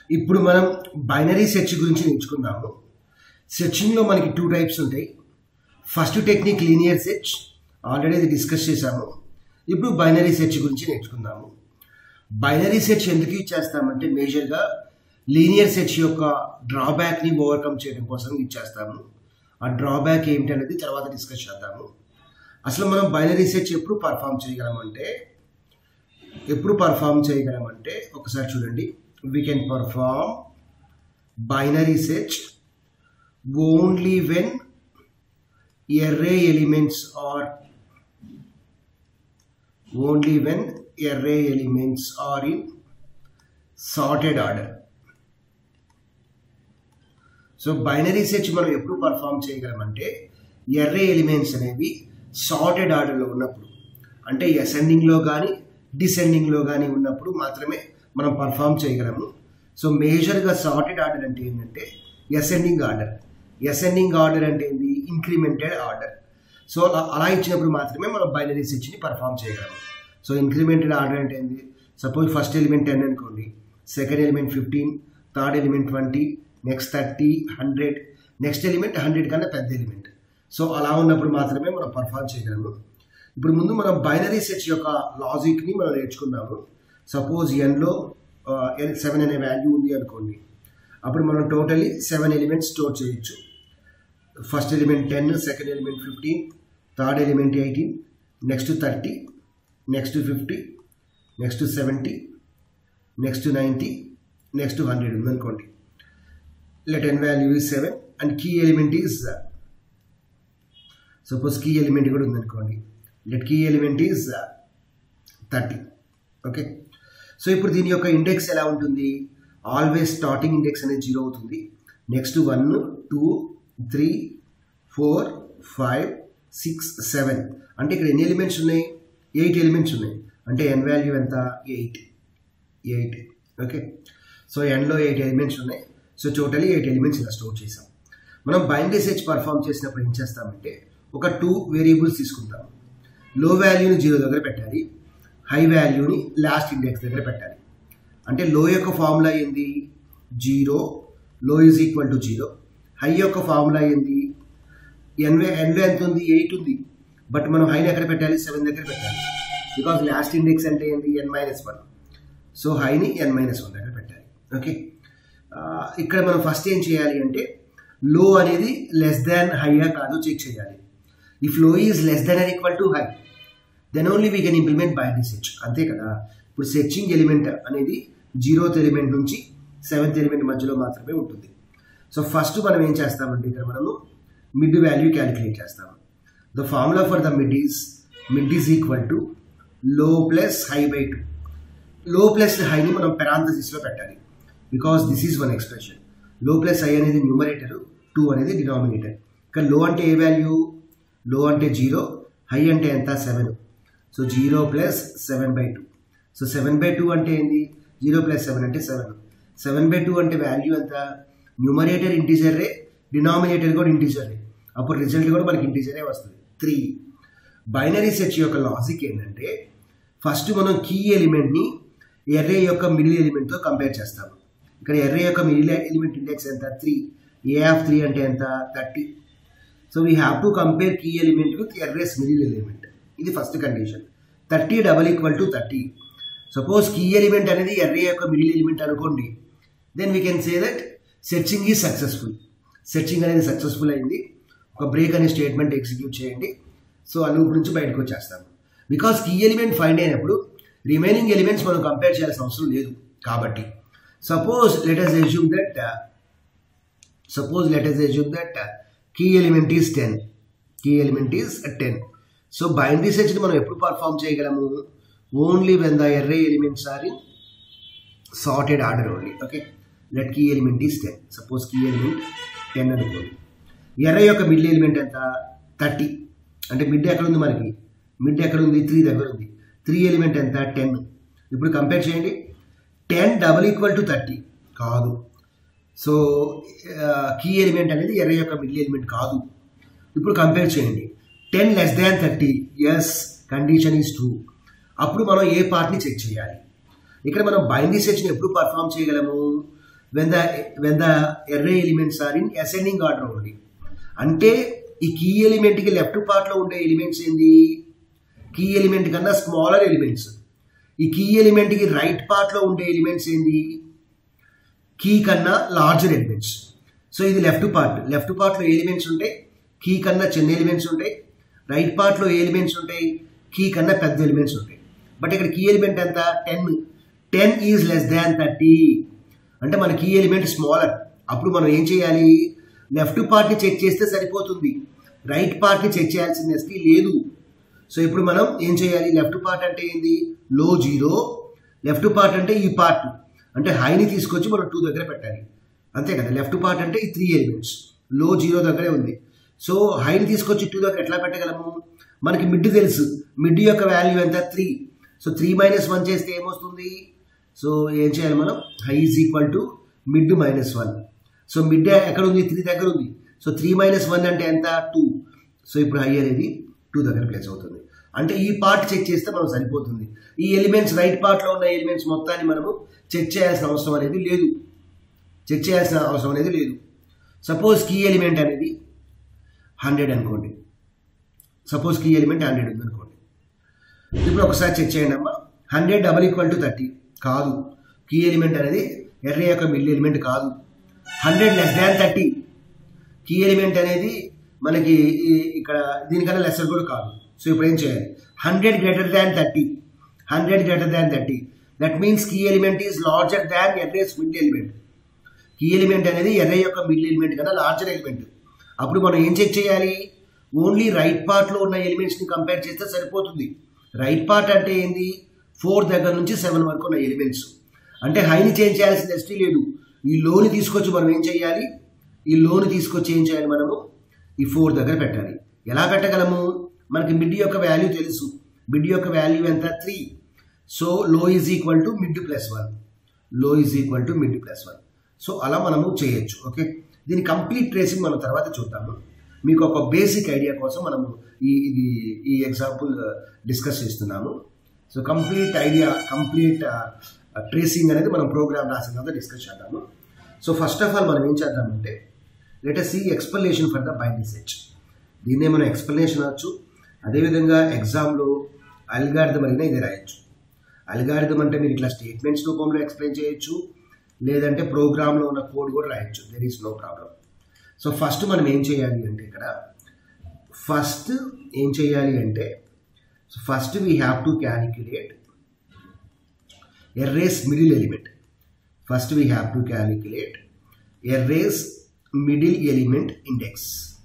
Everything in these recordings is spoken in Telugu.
ఇప్పుడు మనం బైనరీ సెర్చ్ గురించి నేర్చుకుందాము సెర్చింగ్లో మనకి టూ టైప్స్ ఉంటాయి first technique linear search already ఇది డిస్కస్ చేశాము ఇప్పుడు బైనరీ సెర్చ్ గురించి నేర్చుకుందాము బైనరీ సెర్చ్ ఎందుకు యూజ్ చేస్తామంటే మేజర్గా లీనియర్ సెర్చ్ యొక్క డ్రాబ్యాక్ని ఓవర్కమ్ చేయడం కోసం యూజ్ చేస్తాము ఆ డ్రాబ్యాక్ ఏంటి అనేది తర్వాత డిస్కస్ చేద్దాము అసలు మనం బైనరీ సెర్చ్ ఎప్పుడు పర్ఫామ్ చేయగలమంటే ఎప్పుడు పర్ఫామ్ చేయగలమంటే ఒకసారి చూడండి we can perform binary search only when array elements are only when array elements are in sorted order so binary search మనం ఎప్పుడు పర్ఫామ్ చేయగలమంటే ఎర్రే ఎలిమెంట్స్ అనేవి సార్టెడ్ ఆర్డర్లో ఉన్నప్పుడు అంటే అసెండింగ్లో కానీ డిసెండింగ్లో కానీ ఉన్నప్పుడు మాత్రమే మనం పర్ఫామ్ చేయగలము సో మేజర్గా సార్టెడ్ ఆర్డర్ అంటే ఏంటంటే అసెండింగ్ ఆర్డర్ అసెండింగ్ ఆర్డర్ అంటే ఏంటి ఇంక్రిమెంటెడ్ ఆర్డర్ సో అలా అలా ఇచ్చినప్పుడు మాత్రమే మనం బైనరీ సెర్చ్ని పర్ఫామ్ చేయగలము సో ఇంక్రిమెంటెడ్ ఆర్డర్ అంటే ఏంటి సపోజ్ ఫస్ట్ ఎలిమెంట్ టెన్ అనుకోండి second element fifteen third element twenty next thirty hundred next element hundred కన్నా పెద్ద ఎలిమెంట్ సో అలా ఉన్నప్పుడు మాత్రమే మనం పర్ఫామ్ చేయగలము ఇప్పుడు ముందు మనం బైనరీ సెర్చ్ యొక్క లాజిక్ని మనం నేర్చుకున్నాము సపోజ్ ఎన్లో ఎన్ సెవెన్ అనే వాల్యూ ఉంది అనుకోండి అప్పుడు మనం టోటలీ సెవెన్ ఎలిమెంట్స్ స్టోర్ చేయొచ్చు first element ten second element fifteen third element eighteen next thirty next fifty next seventy next ninety next hundred ఉందనుకోండి let N value is seven and key element is suppose key element కూడా ఉందనుకోండి let key element is thirty okay so ఇప్పుడు దీని యొక్క ఇండెక్స్ ఎలా ఉంటుంది ఆల్వేస్ స్టార్టింగ్ ఇండెక్స్ అనేది జీరో అవుతుంది next one two three four five six seven అంటే ఇక్కడ ఎన్ని ఎలిమెంట్స్ ఉన్నాయి ఎయిట్ ఎలిమెంట్స్ ఉన్నాయి అంటే ఎన్ వాల్యూ ఎంత ఎయిట్ ఎయిట్ ఓకే సో ఎన్లో ఎయిట్ ఎలిమెంట్స్ ఉన్నాయి సో టోటలీ ఎయిట్ ఎలిమెంట్స్ ఇలా స్టోర్ చేసాం మనం బైండరీ సెర్చ్ పర్ఫామ్ చేసినప్పుడు ఏం చేస్తామంటే ఒక టూ వేరియబుల్స్ తీసుకుంటాం లో వాల్యూని జీరో దగ్గర పెట్టాలి హై వాల్యూని లాస్ట్ ఇండెక్స్ దగ్గర పెట్టాలి అంటే లో యొక్క ఫార్ములా ఏంది zero low is equal to zero high యొక్క ఫార్ములా ఏంది ఎన్వే ఎన్వే ఎంత ఉంది ఎయిట్ ఉంది బట్ మనం హైని ఎక్కడ పెట్టాలి సెవెన్ దగ్గర పెట్టాలి బికాజ్ లాస్ట్ ఇండెక్స్ అంటే ఏంటి ఎన్ మైనస్ వన్ సో హైని ఎన్ మైనస్ వన్ దగ్గర పెట్టాలి ఓకే ఇక్కడ మనం ఫస్ట్ ఏం చేయాలి అంటే లో అనేది లెస్ దాన్ హైయా కాదు చెక్ చేయాలి if low is less than or equal to high then only we can implement binary search అంతే కదా ఇప్పుడు సెర్చింగ్ ఎలిమెంట్ అనేది జీరోత్ ఎలిమెంట్ నుంచి సెవెంత్ ఎలిమెంట్ మధ్యలో మాత్రమే ఉంటుంది సో ఫస్ట్ మనం ఏం చేస్తామంటే ఇక్కడ మనము మిడ్ వాల్యూ క్యాలిక్యులేట్ చేస్తాము the formula for the mid is mid is equal to low plus high by two low plus హైని మనం పెరాంథసిస్లో పెట్టాలి because this is one expression low plus high అనేది న్యూమరేటర్ టూ అనేది డినామినేటర్ ఇక్కడ లో అంటే ఏ వాల్యూ లో అంటే జీరో హై అంటే ఎంత seven so zero plus seven by two so seven by two అంటే ఏంది జీరో ప్లస్ సెవెన్ అంటే సెవెన్ సెవెన్ బై టూ అంటే వాల్యూ ఎంత న్యూమరేటర్ ఇంటీజరే డినామినేటర్ కూడా ఇంటీజరే అప్పుడు రిజల్ట్ కూడా మనకి ఇంటీజరే వస్తుంది త్రీ బైనరీ సెర్చ్ యొక్క లాజిక్ ఏంటంటే ఫస్ట్ మనం కీ ఎలిమెంట్ని ఎర్రే యొక్క మిడిల్ ఎలిమెంట్తో కంపేర్ చేస్తాము ఇక్కడ ఎర్రే యొక్క మిడిల్ ఎలిమెంట్ ఇండెక్స్ ఎంత త్రీ ఏ ఆఫ్ త్రీ అంటే ఎంత thirty so we have to compare key element with array's middle element ఇది first condition thirty double equal to thirty suppose key element అనేది ఎర్రే యొక్క మిడిల్ ఎలిమెంట్ అనుకోండి then we can say that searching is successful searching అనేది సక్సెస్ఫుల్ అయింది ఒక బ్రేక్ అనే స్టేట్మెంట్ ఎగ్జిక్యూట్ చేయండి సో ఆ లూప్ నుంచి బయటకు వచ్చేస్తాము బికాస్ కీ ఎలిమెంట్ ఫైండ్ అయినప్పుడు రిమైనింగ్ ఎలిమెంట్స్ మనం కంపేర్ చేయాల్సిన అవసరం లేదు కాబట్టి suppose let us assume that suppose let us assume that key element is ten key element is ten so binary సెర్చ్ని మనం ఎప్పుడు పర్ఫామ్ చేయగలము only when the array elements are in sorted order only okay let key element is ten suppose key element ten అనుకోండి ఎర్రే యొక్క మిడ్ ఎలిమెంట్ ఎంత థర్టీ అంటే మిడ్ ఎక్కడ ఉంది మనకి మిడ్ ఎక్కడ ఉంది త్రీ దగ్గర ఉంది త్రీ ఎలిమెంట్ ఎంత టెన్ ఇప్పుడు కంపేర్ చేయండి ten double equal to thirty కాదు సో కీ ఎలిమెంట్ అనేది ఎర్ర యొక్క మిడిల్ ఎలిమెంట్ కాదు ఇప్పుడు కంపేర్ చేయండి ten less than thirty yes condition is true అప్పుడు మనం ఏ పార్ట్ని చెక్ చేయాలి ఇక్కడ మనం బైనరీ సెర్చ్ని ఎప్పుడు పర్ఫామ్ చేయగలము when the when the array elements are in ascending order only అంటే ఈ కీ ఎలిమెంట్కి లెఫ్ట్ పార్ట్లో ఉండే ఎలిమెంట్స్ ఏంది కీ ఎలిమెంట్ కన్నా స్మాలర్ ఎలిమెంట్స్ ఈ కీ ఎలిమెంట్కి రైట్ పార్ట్లో ఉండే ఎలిమెంట్స్ ఏంది కీ కన్నా లార్జర్ ఎలిమెంట్స్ సో ఇది లెఫ్ట్ పార్ట్ లెఫ్ట్ పార్ట్లో ఎలిమెంట్స్ ఉంటాయి కీ కన్నా చిన్న ఎలిమెంట్స్ ఉంటాయి రైట్ పార్ట్లో ఎలిమెంట్స్ ఉంటాయి కీ కన్నా పెద్ద ఎలిమెంట్స్ ఉంటాయి బట్ ఇక్కడ కీ ఎలిమెంట్ ఎంత ten ten is less than thirty అంటే మన కీ ఎలిమెంట్ స్మాలర్ అప్పుడు మనం ఏం చేయాలి లెఫ్ట్ పార్ట్ని చెక్ చేస్తే సరిపోతుంది రైట్ పార్ట్ని చెక్ చేయాల్సిన నెస్టీ లేదు సో ఇప్పుడు మనం ఏం చేయాలి లెఫ్ట్ పార్ట్ అంటే ఏంది లో జీరో లెఫ్ట్ పార్ట్ అంటే ఈ పార్ట్ అంటే హైని తీసుకొచ్చి మనం టూ దగ్గర పెట్టాలి అంతే కదా లెఫ్ట్ పార్ట్ అంటే ఈ త్రీ ఎలిమెంట్స్ లో జీరో దగ్గరే ఉంది సో హైని తీసుకొచ్చి టూ దగ్గర ఎట్లా పెట్టగలము మనకి మిడ్ తెలుసు మిడ్ యొక్క వాల్యూ ఎంత three so three minus one చేస్తే ఏమొస్తుంది సో ఏం చేయాలి మనం high is equal to mid minus one so mid ఎక్కడ ఉంది త్రీ దగ్గర ఉంది సో త్రీ మైనస్ వన్ అంటే ఎంత టూ సో ఇప్పుడు హై అనేది టూ దగ్గర ప్లేస్ అవుతుంది అంటే ఈ పార్ట్ చెక్ చేస్తే మనం సరిపోతుంది ఈ ఎలిమెంట్స్ రైట్ పార్ట్లో ఉన్న ఎలిమెంట్స్ మొత్తాన్ని మనము చెక్ చేయాల్సిన అవసరం అనేది లేదు చెక్ చేయాల్సిన అవసరం అనేది లేదు సపోజ్ కీ ఎలిమెంట్ అనేది హండ్రెడ్ అనుకోండి సపోజ్ కీ ఎలిమెంట్ హండ్రెడ్ ఉంది అనుకోండి ఇప్పుడు ఒకసారి చెక్ చేయండి అమ్మా hundred double equal to thirty కాదు కీ ఎలిమెంట్ అనేది ఎర్రే యొక్క మిల్ ఎలిమెంట్ కాదు hundred less than thirty key element అనేది మనకి ఈ- ఇక్కడ దీనికన్నా లెసర్ కూడా కాదు సో ఇప్పుడు ఏం చేయాలి hundred greater than thirty hundred greater than thirty that means key element is larger than array's mid element key element అనేది ఎర్రే యొక్క మిడ్ ఎలిమెంట్ కన్నా లార్జర్ ఎలిమెంట్ అప్పుడు మనం ఏం చెక్ చేయాలి ఓన్లీ రైట్ పార్ట్లో ఉన్న ఎలిమెంట్స్ని కంపేర్ చేస్తే సరిపోతుంది రైట్ పార్ట్ అంటే ఏంది ఫోర్ దగ్గర నుంచి సెవెన్ వరకు ఉన్న ఎలిమెంట్స్ అంటే హైని చేంజ్ చేయాల్సిన నెస్టీ లేదు ఈ లోని తీసుకొచ్చి మనం ఏం చేయాలి ఈ లోని తీసుకొచ్చి ఏం చేయాలి మనము ఈ ఫోర్ దగ్గర పెట్టాలి ఎలా పెట్టగలము మనకి మిడ్ యొక్క వాల్యూ తెలుసు మిడ్ యొక్క వాల్యూ ఎంత three so low is equal to mid plus one low is equal to mid plus one so అలా మనము చేయొచ్చు ఓకే దీని కంప్లీట్ ట్రేసింగ్ మనం తర్వాత చూద్దాము మీకు ఒక బేసిక్ ఐడియా కోసం మనము ఈ ఇది ఈ ఎగ్జాంపుల్ డిస్కస్ చేస్తున్నాము so complete idea complete tracing అనేది మనం ప్రోగ్రామ్ రాసిన తర్వాత డిస్కస్ చేద్దాము సో ఫస్ట్ ఆఫ్ ఆల్ మనం ఏం చేద్దామంటే let see explanation for the binary search దీన్నే మనం ఎక్స్ప్లెనేషన్ అనొచ్చు అదేవిధంగా ఎగ్జామ్లో అల్గారిథం అయినా ఇది రాయొచ్చు అల్గారిథం అంటే మీరు ఇట్లా స్టేట్మెంట్స్ రూపంలో ఎక్స్ప్లెయిన్ చేయొచ్చు లేదంటే ప్రోగ్రామ్లో ఉన్న కోడ్ కూడా రాయొచ్చు there is no problem so first మనం ఏం చేయాలి అంటే ఇక్కడ ఫస్ట్ ఏం చేయాలి అంటే so first we have to calculate array's middle element first we have to calculate array's middle element index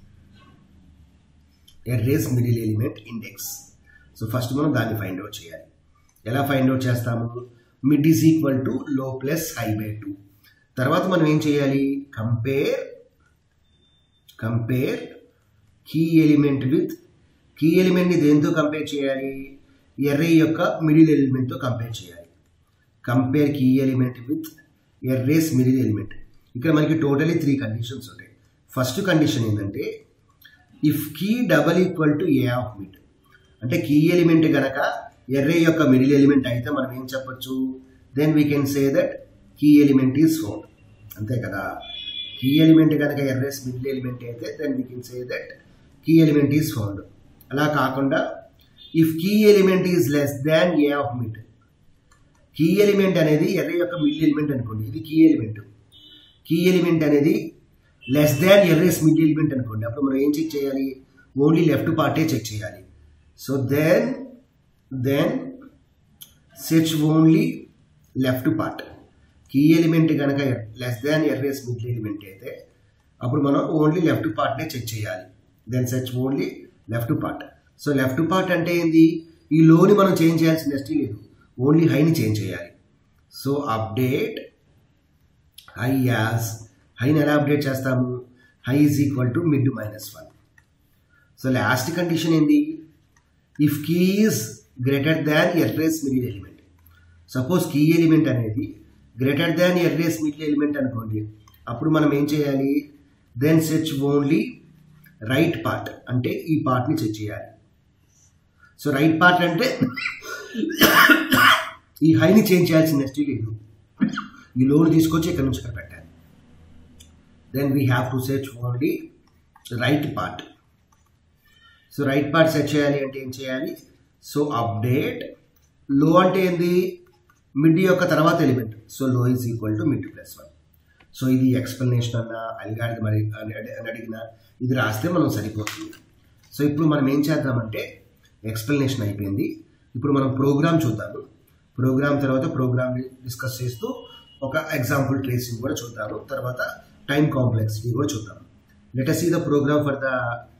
array's middle element index so first మనం దాన్ని ఫైండ్ అవుట్ చేయాలి ఎలా ఫైండ్ అవుట్ చేస్తాము mid is equal to low plus high by two తర్వాత మనం ఏం చేయాలి compare compare key element with key ఎలిమెంట్ని దేంతో కంపేర్ చేయాలి ఎర్రే యొక్క మిడిల్ ఎలిమెంట్తో కంపేర్ చేయాలి compare key element with array's middle element ఇక్కడ మనకి టోటలీ త్రీ కండిషన్స్ ఉంటాయి ఫస్ట్ కండిషన్ ఏంటంటే if key double equal to A of mid అంటే కీ ఎలిమెంట్ గనక ఎర్రే యొక్క మిడిల్ ఎలిమెంట్ అయితే మనం ఏం చెప్పొచ్చు then we can say that key element is found అంతే కదా కీ ఎలిమెంట్ కనుక ఎర్రేస్ మిడిల్ ఎలిమెంట్ అయితే then we can say that key element is found అలా కాకుండా if key element is less than A of mid key element అనేది ఎర్రే యొక్క మిడిల్ ఎలిమెంట్ అనుకోండి ఇది కీ ఎలిమెంట్ కీ ఎలిమెంట్ అనేది less than array's mid element అనుకోండి అప్పుడు మనం ఏం చెక్ చేయాలి ఓన్లీ లెఫ్ట్ పార్టే చెక్ చేయాలి so then then search only left part key element కనుక less than array's mid element అయితే అప్పుడు మనం ఓన్లీ లెఫ్ట్ పార్ట్నే చెక్ చేయాలి then search only left part so left part అంటే ఏంది ఈ లోని మనం చేంజ్ చేయాల్సిన నెక్స్ట్ లేదు ఓన్లీ హైని చేంజ్ చేయాలి సో అప్డేట్ హై యాజ్ హైని ఎలా అప్డేట్ చేస్తాము high is equal to mid minus one so last condition ఏంది if key is greater than array's middle element suppose key element అనేది greater than array's middle element అనుకోండి అప్పుడు మనం ఏం చేయాలి then search only right part అంటే ఈ పార్ట్ని చెక్ చేయాలి సో రైట్ పార్ట్ అంటే ఈ హైని చేంజ్ చేయాల్సిన నెక్స్ట్ లేదు ఈ లోన్ తీసుకొచ్చి ఇక్కడ నుంచి ఇక్కడ పెట్టాలి then we have to search only right part so right part set చేయాలి అంటే ఏం చేయాలి సో అప్డేట్ లో అంటే ఏంది మిడ్ యొక్క తర్వాత element so low is equal to mid plus one so ఇది ఎక్స్ప్లెనేషన్ అన్న అల్గాడిది మరి అని అని అడిగిన ఇది రాస్తే మనం సరిపోతుంది సో ఇప్పుడు మనం ఏం చేద్దామంటే ఎక్స్ప్లెనేషన్ అయిపోయింది ఇప్పుడు మనం ప్రోగ్రామ్ చూద్దాము ప్రోగ్రామ్ తర్వాత ప్రోగ్రామ్ని డిస్కస్ చేస్తూ ఒక ఎగ్జాంపుల్ ట్రేసింగ్ కూడా చూద్దాము తర్వాత టైం కాంప్లెక్సిటీ కూడా చూద్దాం let us see the program for the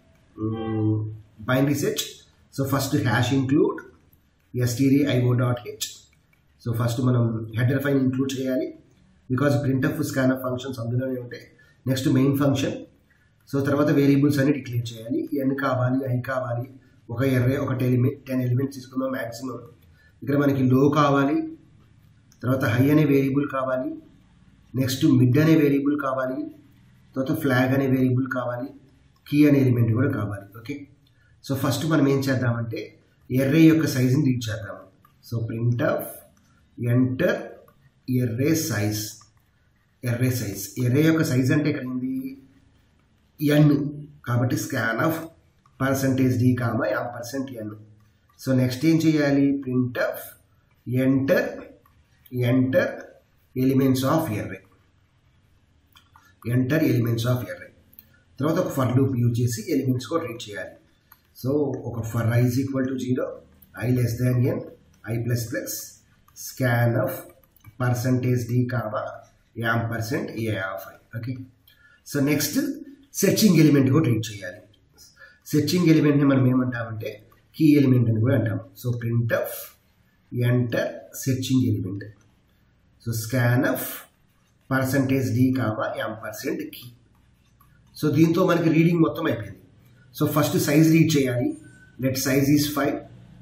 binary set so first hash include STD IO dot H so first మనం హెడర్ ఫైల్ ఇంక్లూడ్ చేయాలి because print F scan F functions అందులోనే ఉంటాయి నెక్స్ట్ మెయిన్ ఫంక్షన్ సో తర్వాత వేరియబుల్స్ అన్ని డిక్లేర్ చేయాలి ఎన్ కావాలి ఐ కావాలి ఒక ఎర్రే ఒక ఎలిమెంట్ టెన్ ఎలిమెంట్స్ తీసుకుందాం మ్యాక్సిమం ఇక్కడ మనకి లో కావాలి తర్వాత హై అనే వేరియబుల్ కావాలి నెక్స్ట్ మిడ్ అనే వేరియబుల్ కావాలి తర్వాత ఫ్లాగ్ అనే వేరియబుల్ కావాలి కీ అనే ఎలిమెంట్ కూడా కావాలి ఓకే సో ఫస్ట్ మనం ఏం చేద్దామంటే ఎర్రే యొక్క సైజుని రీడ్ చేద్దాము so print F enter array size array size array యొక్క సైజ్ అంటే ఇక్కడ ఏంది ఎన్ కాబట్టి scan F percentage D comma M percent N so next ఏం చేయాలి print F enter enter elements of array enter elements of array తర్వాత ఒక ఫర్ లూప్ యూజ్ చేసి ఎలిమెంట్స్ కూడా రీడ్ చేయాలి సో ఒక for I is equal to zero I less than N I plus plus scan F percentage D comma am percent A of I okay so next searching element కూడా రీడ్ చేయాలి సెర్చింగ్ ఎలిమెంట్ని మనం ఏమంటామంటే కీ ఎలిమెంట్ అని కూడా అంటాం so print F enter searching element so scan F percentage D comma M percent key so దీంతో మనకి రీడింగ్ మొత్తం అయిపోయింది సో ఫస్ట్ సైజ్ రీడ్ చేయాలి let size is five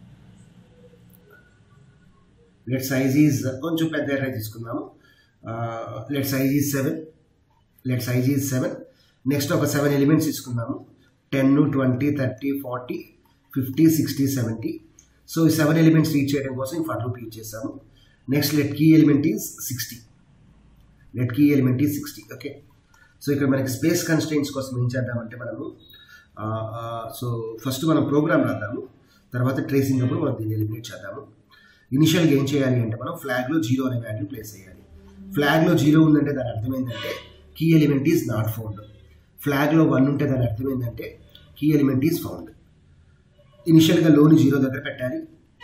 let size is కొంచెం పెద్ద ఎర్ర తీసుకుందాము let size is seven let size is seven next ఒక సెవెన్ ఎలిమెంట్స్ తీసుకుందాము ten twenty thirty forty fifty sixty seventy so ఈ సెవెన్ ఎలిమెంట్స్ రీచ్ చేయడం కోసం ఈ ఫర్ లూప్ యూజ్ చేసాము next let key element is sixty let key element is sixty okay so ఇక్కడ మనకి స్పేస్ కన్స్టెంట్స్ కోసం ఏం చేద్దామంటే మనము సో ఫస్ట్ మనం ప్రోగ్రామ్ రాద్దాము తర్వాత ట్రేసింగ్ అప్పుడు మనం దీన్ని ఎలిమినేట్ చేద్దాము ఇనిషియల్గా ఏం చేయాలి అంటే మనం ఫ్లాగ్లో జీరో అనే వాల్యూ ప్లేస్ చేయాలి ఫ్లాగ్లో జీరో ఉందంటే దాని అర్థం ఏంటంటే key element is not found ఫ్లాగ్లో వన్ ఉంటే దాని అర్థం ఏంటంటే కీ ఎలిమెంట్ ఈజ్ ఫౌండ్ ఇనిషియల్గా లోని జీరో దగ్గర పెట్టాలి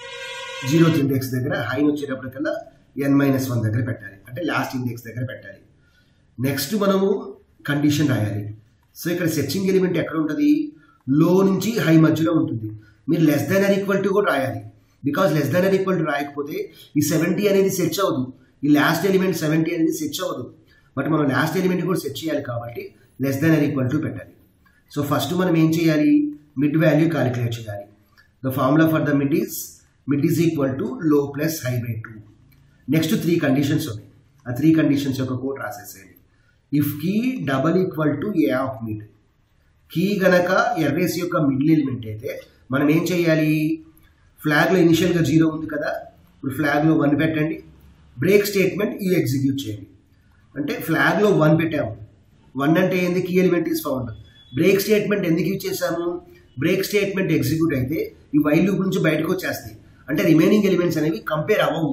జీరో ఇండెక్స్ దగ్గర హైన్ వచ్చేటప్పటికల్లా ఎన్ మైనస్ వన్ దగ్గర పెట్టాలి అంటే లాస్ట్ ఇండెక్స్ దగ్గర పెట్టాలి నెక్స్ట్ మనము కండిషన్ రాయాలి సో ఇక్కడ సెర్చింగ్ ఎలిమెంట్ ఎక్కడ ఉంటుంది లో నుంచి హై మధ్యలో ఉంటుంది మీరు less than or equal to కూడా రాయాలి because less than or equal to రాయకపోతే ఈ సెవెంటీ అనేది సెర్చ్ అవ్వదు ఈ లాస్ట్ ఎలిమెంట్ సెవెంటీ అనేది సెర్చ్ అవ్వదు బట్ మనం లాస్ట్ ఎలిమెంట్ కూడా సెర్చ్ చేయాలి కాబట్టి less than or equal to పెట్టాలి సో ఫస్ట్ మనం ఏం చేయాలి మిడ్ వాల్యూ క్యాలిక్యులేట్ చేయాలి the formula for the mid is mid is equal to low plus high by two next three conditions ఉన్నాయి ఆ త్రీ కండిషన్స్ యొక్క కోడ్ రాసేసేయండి if key double equal to A of mid key గనక ఎర్రేస్ యొక్క మిడిల్ ఎలిమెంట్ అయితే మనం ఏం చేయాలి ఫ్లాగ్లో ఇనిషియల్గా జీరో ఉంది కదా ఇప్పుడు ఫ్లాగ్లో వన్ పెట్టండి బ్రేక్ స్టేట్మెంట్ ఈ ఎగ్జిక్యూట్ చేయండి అంటే ఫ్లాగ్లో వన్ పెట్టాము వన్ అంటే ఏంది key element is found break statement ఎందుకు యూజ్ చేశాము బ్రేక్ స్టేట్మెంట్ ఎగ్జిక్యూట్ అయితే ఈ వైల్ లూప్ నుంచి బయటకు వచ్చేస్తాయి అంటే రిమైనింగ్ ఎలిమెంట్స్ అనేవి కంపేర్ అవ్వవు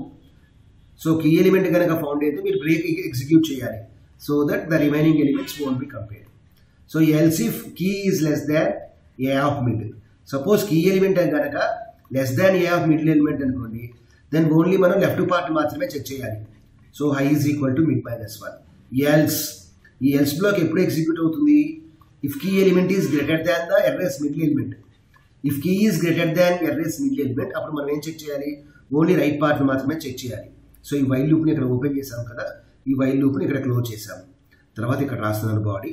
సో కీ ఎలిమెంట్ కనుక ఫౌండ్ అయితే మీరు బ్రేక్ ఎగ్జిక్యూట్ చేయాలి so that the remaining elements won't be compare so else if key is less than A of mid suppose key element కనుక less than A of middle element అనుకోండి దెన్ ఓన్లీ మనం లెఫ్ట్ పార్ట్ మాత్రమే చెక్ చేయాలి so high is equal to mid minus one else ఈ ఎల్స్ బ్లాక్ ఎప్పుడు ఎగ్జిక్యూట్ అవుతుంది if key element is greater than the array's middle element if key is greater than array's middle element అప్పుడు మనం ఏం చెక్ చేయాలి ఓన్లీ రైట్ పార్ట్ మాత్రమే చెక్ చేయాలి సో ఈ వైల్ లూప్ని ఇక్కడ ఓపెన్ చేసాం కదా ఈ వైల్ లూప్ని ఇక్కడ క్లోజ్ చేసాం తర్వాత ఇక్కడ రాస్తున్నాను బాడీ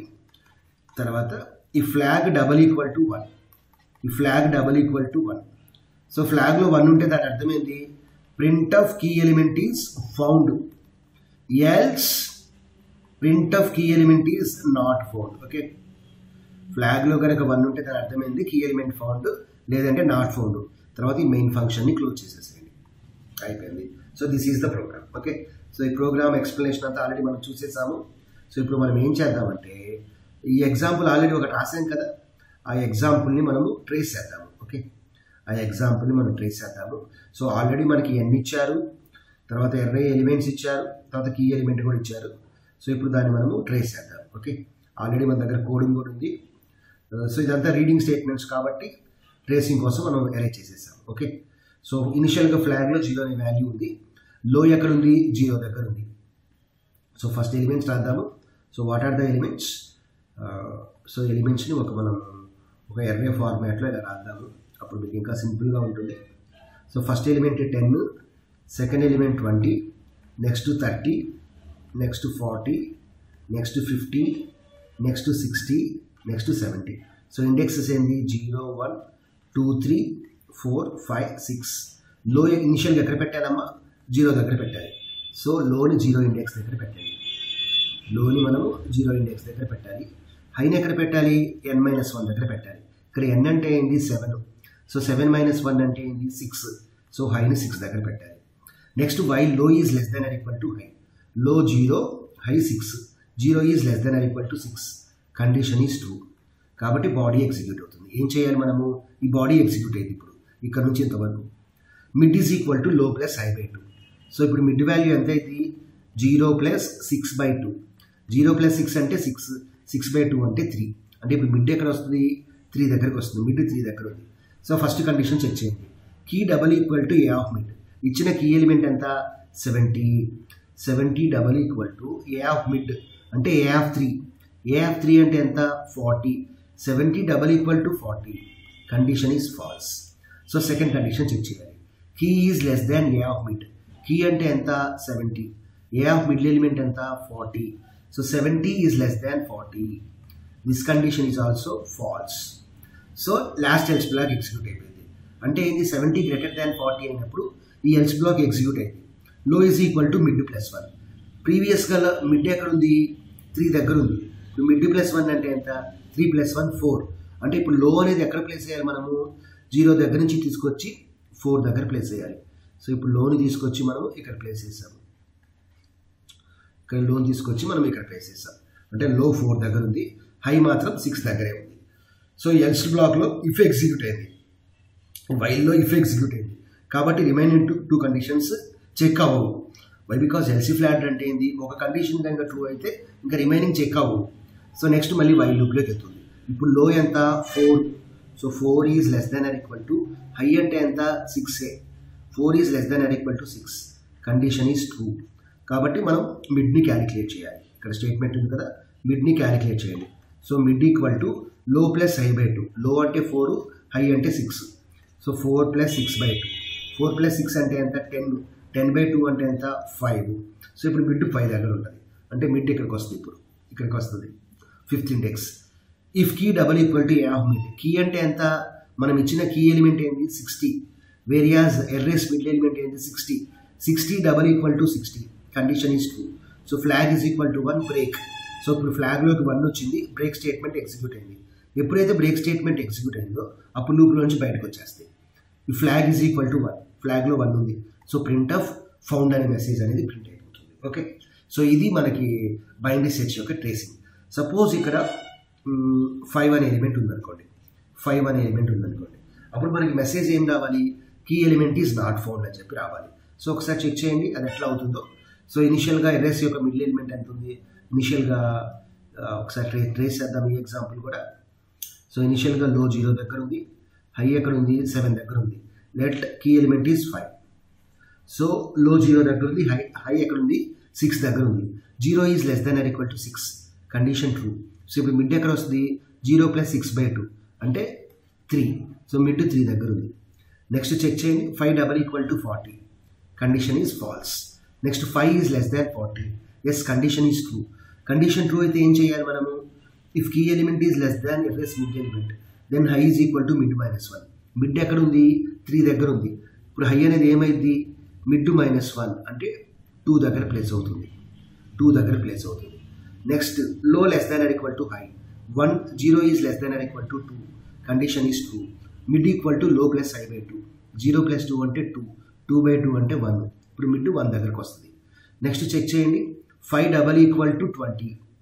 తర్వాత ఈ flag double equal to one ఈ flag double equal to one so ఫ్లాగ్లో వన్ ఉంటే దాని అర్థం ఏంటి print F key element is found else print F key element is not found okay ఫ్లాగ్లో కనుక వన్ ఉంటే దాని అర్థమైంది కీ ఎలిమెంట్ ఫౌండ్ లేదంటే నాట్ ఫౌండ్ తర్వాత ఈ మెయిన్ ఫంక్షన్ని క్లోజ్ చేసేసేయండి అయిపోయింది so this is the program okay so ఈ ప్రోగ్రామ్ ఎక్స్ప్లెనేషన్ అంతా ఆల్రెడీ మనం చూసేసాము సో ఇప్పుడు మనం ఏం చేద్దామంటే ఈ ఎగ్జాంపుల్ ఆల్రెడీ ఒకటి రాసాం కదా ఆ ఎగ్జాంపుల్ని మనము ట్రేస్ చేద్దాము ఓకే ఆ ఎగ్జాంపుల్ని మనం ట్రేస్ చేద్దాము సో ఆల్రెడీ మనకి ఎన్ని ఇచ్చారు తర్వాత ఎర్రై ఎలిమెంట్స్ ఇచ్చారు తర్వాత కీ ఎలిమెంట్ కూడా ఇచ్చారు సో ఇప్పుడు దాన్ని మనము ట్రేస్ చేద్దాం ఓకే ఆల్రెడీ మన దగ్గర కోడింగ్ కూడా ఉంది సో ఇదంతా రీడింగ్ స్టేట్మెంట్స్ కాబట్టి ట్రేసింగ్ కోసం మనం అరేంజ్ చేసేసాం ఓకే సో ఇనిషియల్గా ఫ్లాగ్లో జీరో అనే వాల్యూ ఉంది లో ఎక్కడ ఉంది జీరో దగ్గర ఉంది సో ఫస్ట్ ఎలిమెంట్స్ రాద్దాము so what are the elements so ఎలిమెంట్స్ని ఒక మనం ఒక ఎర్రే ఫార్మాట్లో ఇలా రాద్దాము అప్పుడు మీకు ఇంకా సింపుల్గా ఉంటుంది so first element ten second element twenty next thirty next forty next fifty next sixty next seventy so indexes ఏంది zero one two three four five six low ఇనిషియల్గా ఎక్కడ పెట్టాలమ్మా జీరో దగ్గర పెట్టాలి సో లోని జీరో ఇండెక్స్ దగ్గర పెట్టాలి లోని మనము జీరో ఇండెక్స్ దగ్గర పెట్టాలి హైని ఎక్కడ పెట్టాలి ఎన్ మైనస్ వన్ దగ్గర పెట్టాలి ఇక్కడ ఎన్ అంటే ఏంది seven so seven minus one అంటే ఏంది సిక్స్ సో హైని సిక్స్ దగ్గర పెట్టాలి next while low is less than or equal to high low zero high six zero is less than or equal to six condition is true కాబట్టి బాడీ ఎగ్జిక్యూట్ అవుతుంది ఏం చేయాలి మనము ఈ బాడీ ఎగ్జిక్యూట్ అయింది ఇప్పుడు ఇక్కడ నుంచి ఇంతవరకు mid is equal to low plus high by two so ఇప్పుడు మిడ్ వాల్యూ ఎంత అయింది zero plus six by two zero plus six అంటే సిక్స్ సిక్స్ బై టూ అంటే త్రీ అంటే ఇప్పుడు మిడ్ ఎక్కడ వస్తుంది త్రీ దగ్గరకు వస్తుంది మిడ్ త్రీ దగ్గర ఉంది సో ఫస్ట్ కండిషన్ చెక్ చేయండి key double equal to A of mid ఇచ్చిన కీ ఎలిమెంట్ ఎంత seventy seventy double equal to A of mid అంటే A of three A of three అంటే ఎంత forty seventy double equal to forty condition is false so second condition check చేయాలి key is less than A of mid key అంటే ఎంత seventy A of middle element ఎంత forty so seventy is less than forty this condition is also false so last else block execute అయిపోయింది అంటే ఏంది సెవెంటీ గ్రేటర్ దాన్ ఫార్టీ అయినప్పుడు ఈ ఎల్స్ బ్లాక్ ఎగ్జిక్యూట్ అయింది low is equal to mid plus one ప్రీవియస్గా మిడ్ ఎక్కడ ఉంది త్రీ దగ్గర ఉంది ఇప్పుడు మిడ్ ప్లస్ వన్ అంటే ఎంత త్రీ ప్లస్ వన్ ఫోర్ అంటే ఇప్పుడు లో అనేది ఎక్కడ ప్లేస్ చేయాలి మనము జీరో దగ్గర నుంచి తీసుకొచ్చి ఫోర్ దగ్గర ప్లేస్ చేయాలి సో ఇప్పుడు లోన్ తీసుకొచ్చి మనం ఇక్కడ ప్లేస్ చేసాము ఇక్కడ లోన్ తీసుకొచ్చి మనం ఇక్కడ ప్లేస్ చేసాం అంటే లో ఫోర్ దగ్గర ఉంది హై మాత్రం సిక్స్ దగ్గరే ఉంది సో ఎల్స్ బ్లాక్లో ఇఫ్ ఎగ్జిక్యూట్ అయింది వైల్లో ఇఫ్ ఎగ్జిక్యూట్ అయింది కాబట్టి remaining two two conditions check అవ్వవు వై బికాస్ ఎల్సీ ఫ్లాట్ అంటే ఏంది ఒక కండిషన్ కనుక ట్రూ అయితే ఇంకా రిమైనింగ్ చెక్ అవ్వవు సో నెక్స్ట్ మళ్ళీ వైల్ లూప్లోకి వెళ్తుంది ఇప్పుడు లో ఎంత four so four is less than or equal to high అంటే ఎంత సిక్స్ ఏ four is less than or equal to six condition is true కాబట్టి మనం మిడ్ని క్యాలిక్యులేట్ చేయాలి ఇక్కడ స్టేట్మెంట్ ఉంది కదా మిడ్ని క్యాలిక్యులేట్ చేయాలి so mid equal to low plus high by two low అంటే ఫోర్ హై అంటే six so four plus six by two four plus six అంటే ఎంత టెన్ టెన్ బై టూ అంటే ఎంత ఫైవ్ సో ఇప్పుడు మిడ్ ఫైవ్ దగ్గర ఉంటుంది అంటే మిడ్ ఇక్కడికి వస్తుంది ఇప్పుడు ఇక్కడికి వస్తుంది fifth index if key double equal to A of mid key అంటే ఎంత మనం ఇచ్చిన కీ ఎలిమెంట్ ఏంటి సిక్స్టీ వేరియాస్ ఎర్రెస్ మిడ్ ఎలిమెంట్ ఏంటి sixty sixty double equal to sixty condition is true so flag is equal to one break so ఇప్పుడు ఫ్లాగ్లోకి వన్ వచ్చింది బ్రేక్ స్టేట్మెంట్ ఎగ్జిక్యూట్ అయింది ఎప్పుడైతే బ్రేక్ స్టేట్మెంట్ ఎగ్జిక్యూట్ అయిందో అప్పుడు లూప్లోంచి బయటకు వచ్చేస్తాయి ఈ flag is equal to one ఫ్లాగ్లో వన్ ఉంది సో ప్రింట్ ఆఫ్ ఫౌండ్ అనే మెసేజ్ అనేది ప్రింట్ అయిపోతుంది ఓకే సో ఇది మనకి బైనరీ సెట్స్ యొక్క ట్రేసింగ్ సపోజ్ ఇక్కడ ఫైవ్ అనే ఎలిమెంట్ ఉందనుకోండి ఫైవ్ అనే ఎలిమెంట్ ఉందనుకోండి అప్పుడు మనకి మెసేజ్ ఏం రావాలి key element is not found అని చెప్పి రావాలి సో ఒకసారి చెక్ చేయండి అది ఎట్లా అవుతుందో సో ఇనిషియల్గా ఎర్ఎస్ యొక్క మిడిల్ ఎలిమెంట్ ఎంత ఉంది ఇనిషియల్గా ఒకసారి ట్రే ట్రేస్ చేద్దాం ఈ ఎగ్జాంపుల్ కూడా సో ఇనిషియల్గా లో జీరో దగ్గర ఉంది హై ఎక్కడ ఉంది సెవెన్ దగ్గర ఉంది let key element is five so low zero దగ్గర ఉంది హై హై ఎక్కడ ఉంది సిక్స్ దగ్గర ఉంది zero is less than or equal to six condition true so ఇప్పుడు మిడ్ ఎక్కడ వస్తుంది zero plus six by two అంటే త్రీ సో మిడ్ త్రీ దగ్గర ఉంది నెక్స్ట్ చెక్ చేయండి five double equal to forty condition is false next five is less than forty yes condition is true condition true అయితే ఏం చేయాలి మనము if key element is less than ఎఫ్ఎస్ mid element then high is equal to mid minus one mid ఎక్కడ ఉంది త్రీ దగ్గర ఉంది ఇప్పుడు హై అనేది ఏమైంది మిడ్ మైనస్ వన్ అంటే టూ దగ్గర ప్లేస్ అవుతుంది టూ దగ్గర ప్లేస్ అవుతుంది next low less than or equal to high one zero is less than or equal to two condition is true mid equal to low plus high by two zero plus two అంటే టూ టూ బై టూ అంటే వన్ ఇప్పుడు మిడ్ వన్ దగ్గరకు వస్తుంది నెక్స్ట్ చెక్ చేయండి five double equal to twenty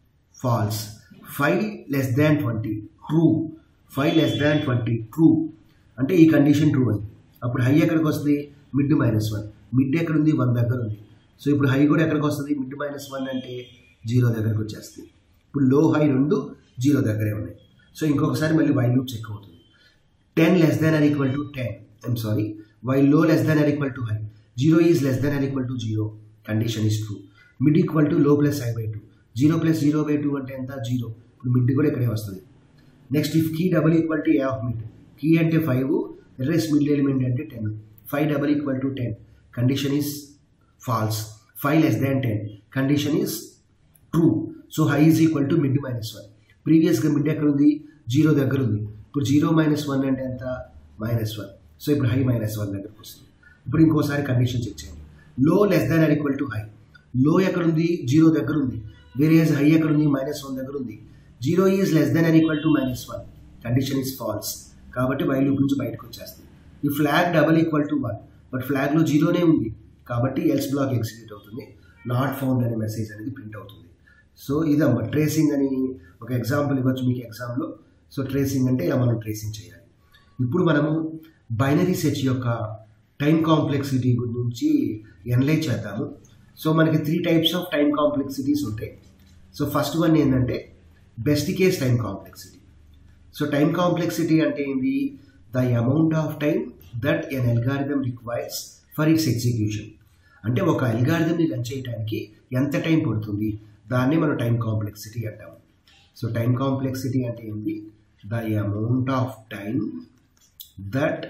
false five less than twenty true five less than twenty true అంటే ఈ కండిషన్ ట్రూ అని అప్పుడు హై ఎక్కడికి వస్తుంది మిడ్ మైనస్ వన్ మిడ్ ఎక్కడ ఉంది వన్ దగ్గర ఉంది సో ఇప్పుడు హై కూడా ఎక్కడికి వస్తుంది మిడ్ మైనస్ వన్ అంటే జీరో దగ్గరకు వచ్చేస్తుంది ఇప్పుడు లో హై రెండు జీరో దగ్గరే ఉన్నాయి సో ఇంకొకసారి మళ్ళీ వై లూప్ చెక్ అవుతుంది ten less than or equal to ten I'm sorry while low less than or equal to high zero is less than or equal to zero condition is true mid equal to low plus I by two zero plus zero by two అంటే ఎంత జీరో ఇప్పుడు మిడ్ కూడా ఇక్కడే వస్తుంది next if key double equal to A of mid key అంటే ఫైవ్ ఎర్రెస్ మిడ్ ఎలిమెంట్ అంటే ten five double equal to ten condition is false five less than ten condition is true so high is equal to mid minus one ప్రీవియస్గా మిడ్ ఎక్కడ ఉంది జీరో దగ్గర ఉంది ఇప్పుడు జీరో మైనస్ వన్ అంటే ఎంత మైనస్ వన్ సో ఇప్పుడు హై మైనస్ వన్ దగ్గరకు వస్తుంది ఇప్పుడు ఇంకోసారి కండిషన్ చెక్ చేయండి low less than or equal to high low ఎక్కడ ఉంది జీరో దగ్గర ఉంది వేరే హై ఎక్కడ ఉంది మైనస్ వన్ దగ్గర ఉంది zero is less than and equal to minus one condition is false కాబట్టి వై లూప్ నుంచి బయటకు వచ్చేస్తుంది ఈ flag double equal to one but ఫ్లాగ్లో జీరోనే ఉంది కాబట్టి ఎల్స్ బ్లాక్ ఎగ్జిక్యూట్ అవుతుంది నాట్ ఫౌండ్ అనే మెసేజ్ అనేది ప్రింట్ అవుతుంది సో ఇదమ్మా ట్రేసింగ్ అని ఒక ఎగ్జాంపుల్ ఇవ్వచ్చు మీకు ఎగ్జామ్లో సో ట్రేసింగ్ అంటే ఇలా మనం ట్రేసింగ్ చేయాలి ఇప్పుడు మనము బైనరీ సెర్చ్ యొక్క టైం కాంప్లెక్సిటీ గురించి ఎనలైజ్ చేద్దాము సో మనకి three types of time complexities ఉంటాయి సో ఫస్ట్ వన్ ఏంటంటే best case time complexity so time complexity అంటే ఏంటి the amount of time that an algorithm requires for its execution అంటే ఒక అల్గారిథంని రన్ చేయడానికి ఎంత టైం పడుతుంది దాన్ని మనం టైం కాంప్లెక్సిటీ అంటాము సో టైం కాంప్లెక్సిటీ అంటే ఏంటి the amount of time that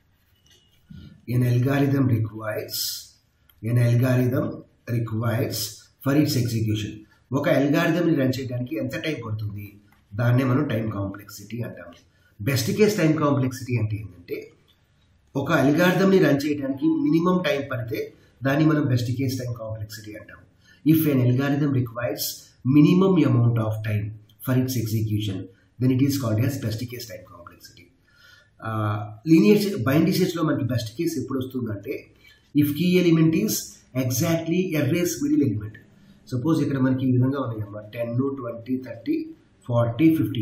an algorithm requires an algorithm requires for its execution ఒక అల్గారిథంని రన్ చేయడానికి ఎంత టైం పడుతుంది దాన్నే మనం టైం కాంప్లెక్సిటీ అంటాము బెస్ట్ కేస్ టైం కాంప్లెక్సిటీ అంటే ఏంటంటే ఒక అల్గారిథంని రన్ చేయడానికి మినిమం టైం పడితే దాన్ని మనం బెస్ట్ కేస్ టైం కాంప్లెక్సిటీ అంటాం if an algorithm requires minimum amount of time for its execution then it is called as best case time complexity linear బైండ్ లో మనకి బెస్ట్ కేస్ ఎప్పుడు వస్తుందంటే if key element is exactly array's middle element suppose ఇక్కడ మనకి ఈ విధంగా ఉన్నాయమ్మా ten twenty thirty forty fifty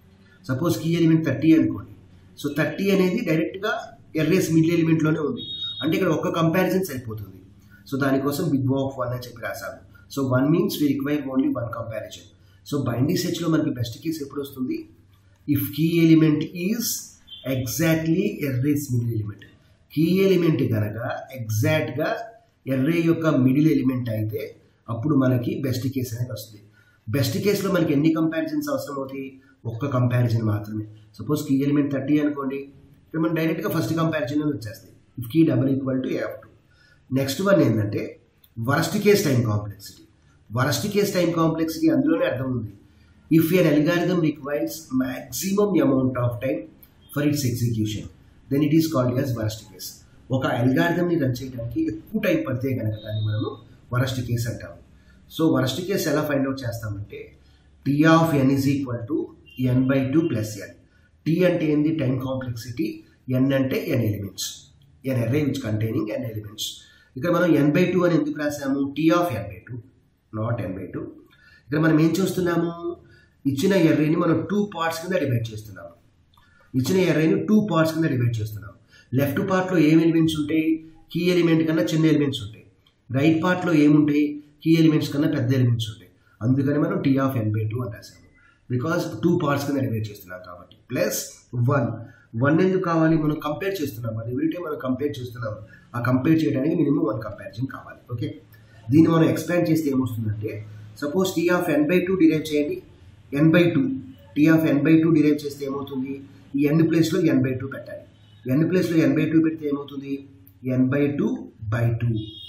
suppose key element thirty అనుకోండి సో థర్టీ అనేది డైరెక్ట్గా ఎర్రేస్ మిడిల్ ఎలిమెంట్లోనే ఉంది అంటే ఇక్కడ ఒక్క కంపారిజన్ సరిపోతుంది సో దానికోసం బిగ్ బో ఆఫ్ వన్ అని చెప్పి రాశాను so one means we require only one comparison so బైండింగ్ సెర్చ్లో మనకి బెస్ట్ కేస్ ఎప్పుడు వస్తుంది if key element is exactly array's middle element key element కనుక ఎగ్జాక్ట్గా ఎర్రే యొక్క మిడిల్ ఎలిమెంట్ అయితే అప్పుడు మనకి బెస్ట్ కేస్ అనేది వస్తుంది బెస్ట్ కేసులో మనకి ఎన్ని కంపారిజన్స్ అవసరం అవుతాయి ఒక్క కంపారిజన్ మాత్రమే సపోజ్ కీ ఎలిమెంట్ థర్టీ అనుకోండి ఇక్కడ మనం డైరెక్ట్గా ఫస్ట్ కంపారిజన్ అని వచ్చేస్తాయి if key double equal to ఎఫ్ టూ నెక్స్ట్ వన్ ఏంటంటే worst case time complexity worst case time complexity అందులోనే అర్థం ఉంది if an algorithm requires maximum amount of time for its execution then it is called as worst case ఒక అల్గారిథంని రన్ చేయడానికి ఎక్కువ టైం పడితే కనుక దాన్ని మనము వరస్ట్ కేస్ అంటాము సో వరస్ట్ కేస్ ఎలా ఫైండ్ అవుట్ చేస్తామంటే T of n is equal to n by two plus n T అంటే ఏంది టైం కాంప్లెక్సిటీ ఎన్ అంటే n elements an array which containing n elements ఇక్కడ మనం ఎన్ బై టూ అని ఎందుకు రాసాము T of n by two not n by two ఇక్కడ మనం ఏం చూస్తున్నాము ఇచ్చిన ఎర్రేని మనం టూ పార్ట్స్ కింద డివైడ్ చేస్తున్నాము ఇచ్చిన ఎర్రేని టూ పార్ట్స్ కింద డివైడ్ చేస్తున్నాము లెఫ్ట్ పార్ట్లో ఏం ఎలిమెంట్స్ ఉంటాయి కీ ఎలిమెంట్ కన్నా చిన్న ఎలిమెంట్స్ ఉంటాయి రైట్ పార్ట్లో ఏముంటాయి కీ ఎలిమెంట్స్ కన్నా పెద్ద ఎలిమెంట్స్ ఉంటాయి అందుకని మనం T of n by two అని రాసాము బికాస్ టూ పార్ట్స్ కింద డివైడ్ చేస్తున్నాం కాబట్టి ప్లస్ వన్ వన్ ఎందుకు కావాలి మనం కంపేర్ చేస్తున్నాం అది ఎవ్రీ టైం మనం కంపేర్ చేస్తున్నాం ఆ కంపేర్ చేయడానికి మినిమం వన్ కంపారిజన్ కావాలి ఓకే దీన్ని మనం ఎక్స్పాండ్ చేస్తే ఏమొస్తుందంటే suppose T of n by two derive చేయండి n by two T of n by two derive చేస్తే ఏమవుతుంది ఈ ఎన్ ప్లేస్లో ఎన్ బై టూ పెట్టాలి ఎన్ ప్లేస్లో ఎన్ బై టూ పెడితే ఏమవుతుంది n by two by two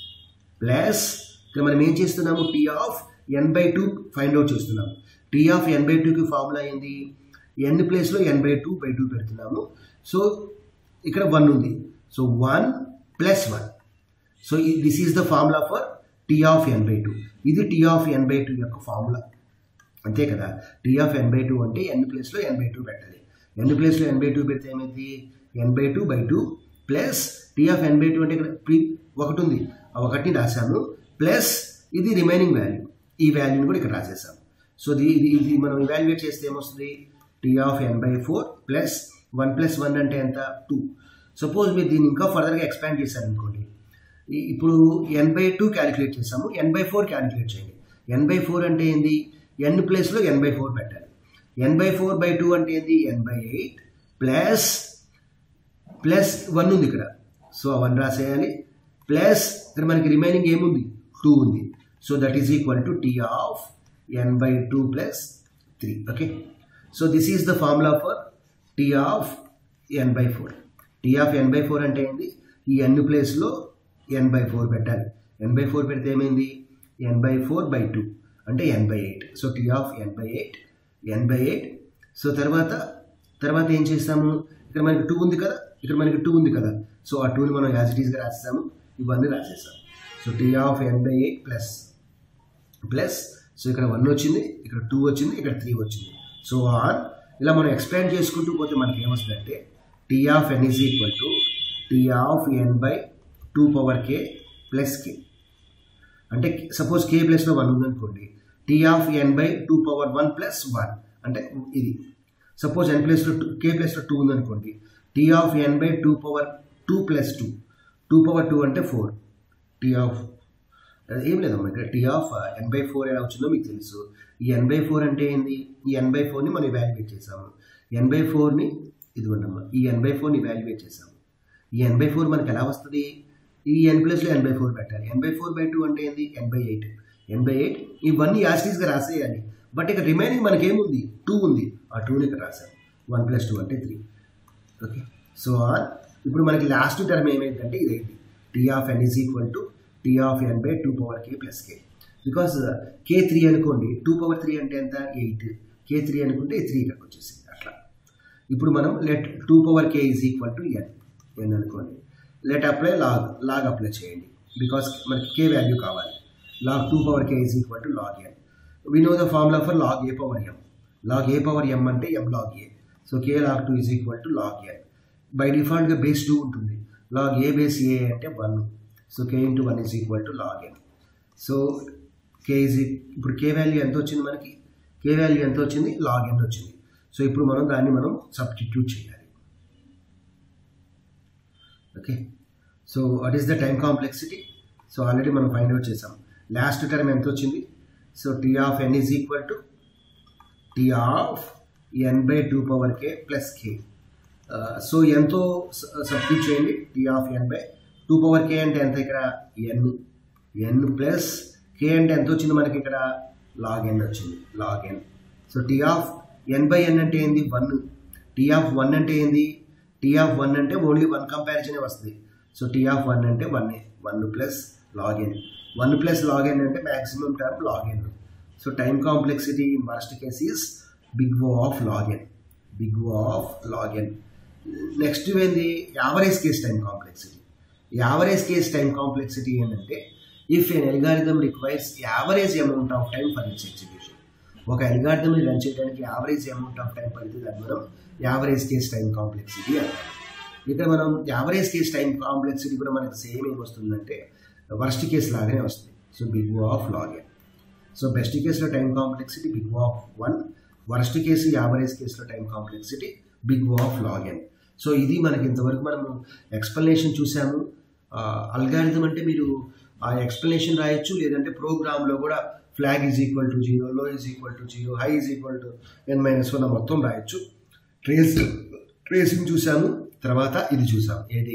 plus ఇక్కడ మనం ఏం చేస్తున్నాము T of n by two find out చేస్తున్నాము టీ ఆఫ్ ఎన్ బై టూకి ఫార్ములా ఏంది ఎన్ ప్లేస్లో n by two by two పెడుతున్నాము సో ఇక్కడ వన్ ఉంది so one plus one so this is the formula for T of n by two ఇది T of n by two యొక్క ఫార్ములా అంతే కదా T of n by two అంటే ఎన్ ప్లేస్లో ఎన్ బై టూ పెట్టాలి ఎన్ ప్లేస్లో ఎన్ బై టూ పెడితే ఏమైంది n by two by two plus T of n by two అంటే ఇక్కడ ప్రీ ఒకటి ఉంది ఆ ఒకటిని రాశాము ప్లస్ ఇది రిమైనింగ్ వాల్యూ ఈ వాల్యూని కూడా ఇక్కడ రాసేసాము సో ఇది ఇది ఇది మనం ఇవాల్యుయేట్ చేస్తే ఏమొస్తుంది T of n by four plus one plus one అంటే ఎంత టూ సపోజ్ మీరు దీన్ని ఇంకా ఫర్దర్గా ఎక్స్పాండ్ చేశారనుకోండి ఈ- ఇప్పుడు ఎన్ బై టూ క్యాలిక్యులేట్ చేసాము ఎన్ బై ఫోర్ క్యాలిక్యులేట్ చేయండి ఎన్ బై ఫోర్ అంటే ఏంది ఎన్ ప్లేస్లో ఎన్ బై ఫోర్ పెట్టాలి n by four by two అంటే ఏంది n by eight plus plus one ఉంది ఇక్కడ సో ఆ వన్ రాసేయాలి ప్లస్ ఇక్కడ మనకి రిమైనింగ్ ఏముంది టూ ఉంది so that is equal to T of n by two plus three okay so this is the formula for T of n by four T of n by four అంటే ఏంది ఈ ఎన్ ప్లేస్లో ఎన్ బై ఫోర్ పెట్టాలి ఎన్ బై ఫోర్ పెడితే ఏమైంది n by four by two అంటే n by eight so T of n by eight n by eight so తర్వాత తర్వాత ఏం చేస్తాము ఇక్కడ మనకి టూ ఉంది కదా ఇక్కడ మనకి టూ ఉంది కదా సో ఆ టూని మనం యాజ్ ఇట్ ఈస్గా రాసేసాము ఇవన్నీ రాసేసాం so T of n by eight plus plus so ఇక్కడ వన్ వచ్చింది ఇక్కడ టూ వచ్చింది ఇక్కడ త్రీ వచ్చింది సో ఆన్ ఇలా మనం ఎక్స్పాండ్ చేసుకుంటూ పోతే మనకి ఏమొస్తుందంటే T of n is equal to T of n by two power k plus k అంటే సపోజ్ కే ప్లస్లో వన్ ఉందనుకోండి T of n by two power one plus one అంటే ఇది సపోజ్ ఎన్ ప్లస్లో టూ కే ప్లస్లో టూ ఉందనుకోండి T of n by two power two plus two two power two అంటే ఫోర్ టీ ఆఫ్ ఏం లేదమ్మా ఇక్కడ T of n by four ఎలా వచ్చిందో మీకు తెలుసు ఈ ఎన్ బై ఫోర్ అంటే ఏంది ఈ ఎన్ బై ఫోర్ని మనం ఇవాల్యుయేట్ చేసాము ఎన్ బై ఫోర్ని ఇదిగోండమ్మా ఈ ఎన్ బై ఫోర్ని ఇవాల్యుయేట్ చేసాము ఈ ఎన్ బై ఫోర్ మనకి ఎలా వస్తుంది ఈ ఎన్ ప్లస్లో ఎన్ బై ఫోర్ పెట్టాలి n by four by two అంటే ఏంది n by eight n by eight ఇవన్నీ యాస్టీస్గా రాసేయాలి బట్ ఇక్కడ రిమైనింగ్ మనకి ఏముంది టూ ఉంది ఆ టూని ఇక్కడ రాసాము వన్ ప్లస్ టూ అంటే త్రీ ఓకే సో ఆన్ ఇప్పుడు మనకి లాస్ట్ టర్మ్ ఏమైందంటే ఇదైంది T of n is equal to T of n by two power k plus k because k three అనుకోండి టూ పవర్ త్రీ అంటే ఎంత ఎయిట్ కే త్రీ అనుకుంటే త్రీ ఇక్కడికి వచ్చేసింది అట్లా ఇప్పుడు మనం let two power k is equal to n n అనుకోండి let apply log log apply చేయండి బికాస్ మనకి కే వాల్యూ కావాలి log two power k is equal to log n we know the formula for log a power m log a power m అంటే m log a so k log two is equal to log n by డిఫాల్ట్గా బేస్ టూ ఉంటుంది లాగ్ ఏ బేస్ ఏ అంటే one so k into one is equal to log n so k is ఇప్పుడు కే వాల్యూ ఎంత వచ్చింది మనకి కే వాల్యూ ఎంత వచ్చింది లాగ్ ఎన్ వచ్చింది సో ఇప్పుడు మనం దాన్ని మనం సబ్స్టిట్యూట్ చేయాలి okay so what is the time complexity so already మనం ఫైండ్ అవుట్ చేసాం లాస్ట్ టర్మ్ ఎంత వచ్చింది so T of n is equal to T of n by two power k plus k so ఎంతో సబ్స్టిట్యూట్ చేయండి T of n by two power k అంటే ఎంత ఇక్కడ ఎన్ ఎన్ ప్లస్ కే అంటే ఎంత వచ్చింది మనకి ఇక్కడ లాగ్ ఎన్ వచ్చింది log n so T of n by n అంటే ఏంది వన్ టీ ఆఫ్ వన్ అంటే ఏంది టీ ఆఫ్ వన్ అంటే ఓన్లీ వన్ కంపారిజనే వస్తుంది సో టీ ఆఫ్ వన్ అంటే one one plus log n one plus log n అంటే maximum term log n so time complexity in worst case is big O of log n big O of log n next ఏంది average case time complexity average case time complexity ఏంటంటే if an algorithm requires average amount of time for its execution ఒక ఎల్గారిథమ్ని రన్ చేయడానికి యావరేజ్ అమౌంట్ ఆఫ్ టైం పడితే దాన్ని మనం యావరేజ్ కేస్ టైం కాంప్లెక్సిటీ అంటాం ఇక్కడ మనం యావరేజ్ కేస్ టైం కాంప్లెక్సిటీ కూడా మనకి సేమ్ ఏం వస్తుందంటే వర్స్ట్ కేస్ లాగానే వస్తుంది so big O of log n so best కేసులో time complexity big O of one worst case average కేసులో time complexity big O of log n so ఇది మనకి ఇంతవరకు మనము ఎక్స్ప్లెనేషన్ చూసాము అల్గారిథం అంటే మీరు ఆ ఎక్స్ప్లెనేషన్ రాయొచ్చు లేదంటే ప్రోగ్రామ్లో కూడా flag is equal to zero low is equal to zero high is equal to n minus one మొత్తం రాయొచ్చు ట్రేస్ ట్రేసింగ్ చూసాము తర్వాత ఇది చూసాం ఏది